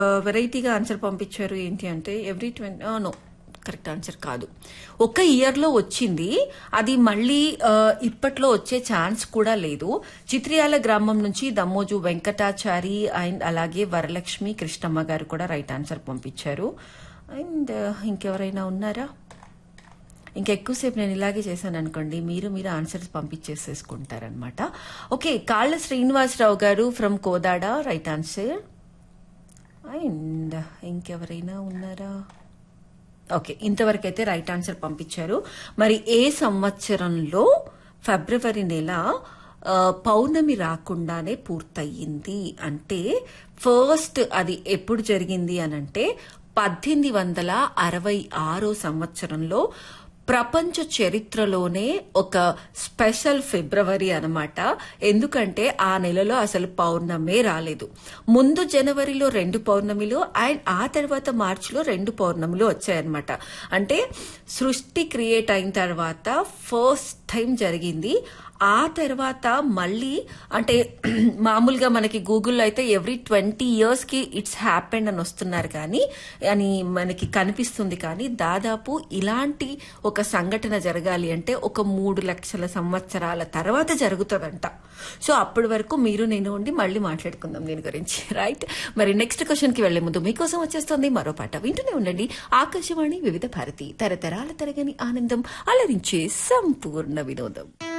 వెరైటీగా ఆన్సర్ పంపించారు ఏంటి అంటే every twenty no correct answer కాదు ఒక ఇయర్లో వచ్చింది అది మళ్ళీ ఆ, ఇప్పట్లో వచ్చే ఛాన్స్ కూడా లేదు చిత్రియాల గ్రామం నుంచి దమ్మోజు వెంకటాచారి అండ్ అలాగే వరలక్ష్మి కృష్ణమ్మ గారు కూడా రైట్ ఆన్సర్ పంపించారు అండ్ ఇంకెవరైనా ఉన్నారా ఇంకా ఎక్కువసేపు నేను ఇలాగే చేశాను అనుకోండి మీరు మీరు answers పంపించేసేసుకుంటారనమాట okay Kalla Srinivasarao garu from Kodada right answer and ఇంకెవరైనా ఉన్నారా ఓకే ఇంతవరకు అయితే రైట్ ఆన్సర్ పంపించారు మరి ఏ సంవత్సరంలో ఫిబ్రవరి నెల ఆ, పౌర్ణమి రాకుండానే పూర్తయింది అంటే ఫస్ట్ అది ఎప్పుడు జరిగింది అనంటే పద్దెనిమిది వందల అరవై ఆరో సంవత్సరంలో ప్రపంచ చరిత్రలోనే ఒక స్పెషల్ ఫిబ్రవరి అన్నమాట ఎందుకంటే ఆ నెలలో అసలు పౌర్ణమే రాలేదు ముందు జనవరిలో రెండు పౌర్ణమిలు అండ్ ఆ తర్వాత మార్చిలో రెండు పౌర్ణములు వచ్చాయన్నమాట అంటే సృష్టి క్రియేట్ అయిన తర్వాత ఫస్ట్ టైం జరిగింది ఆ తర్వాత మళ్ళీ అంటే మామూలుగా మనకి గూగుల్లో అయితే ఎవ్రీ ట్వంటీ ఇయర్స్ కి ఇట్స్ హ్యాపెండ్ అని వస్తున్నారు కానీ అని మనకి కనిపిస్తుంది కానీ దాదాపు ఇలాంటి ఒక సంఘటన జరగాలి అంటే ఒక మూడు లక్షల సంవత్సరాల తర్వాత జరుగుతుందంట సో అప్పటి వరకు మీరు నేను ఉండి మళ్ళీ మాట్లాడుకుందాం దీని గురించి రైట్ మరి నెక్స్ట్ క్వశ్చన్ కి వెళ్లే ముందు మీకోసం వచ్చేస్తుంది మరో పాట వింటూనే ఉండండి ఆకాశవాణి వివిధ భారతి తరతరాల తరగని ఆనందం అలరించే సంపూర్ణ వినోదం